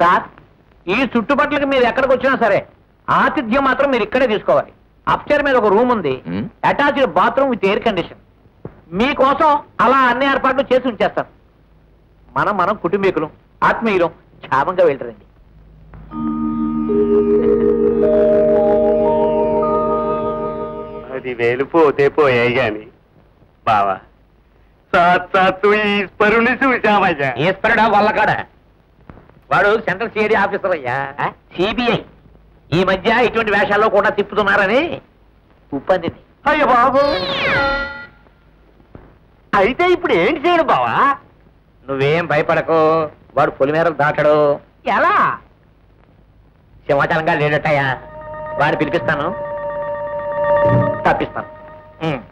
Sir ఈ చుట్టుపక్కలకి మీరు ఎక్కడికి వచ్చినా సరే ఆతిథ్యం మాత్రం మీరు ఇక్కడే తీసుకోవాలి అప్చర్ మీద ఒక రూమ్ ఉంది మ్. Attached bathroom with air condition మీకోసం అలా అన్ని ఏర్పాట్లు చేసి ఉంచేస్తాను మనం మనం కుటుంబీకులు ఆత్మీయులు క్షేమంగా వెళ్ళరండి పది వేలు పోతే పోయాయి గాని బావా సాక్షాత్తు ఈశ్వరుని చూశామయ్యా ఈశ్వరుడా వల్లకాడ వాడు సెంట్రల్ సిఐడి ఆఫీసర్ అయ్యా సిబిఐ ఈ మధ్య ఇటువంటి వేషాల్లో కూడా తిప్పుతున్నారని ఉప్పందింది అయ్య బాబు అయితే ఇప్పుడు ఏంటి చేయడం బావా నువ్వేం భయపడకు వాడు పొలిమేరలు దాటడు ఎలా సింహాచలంగా లేడటయ్యా వాడిని పిలిపిస్తాను తప్పిస్తాను ఉమ్.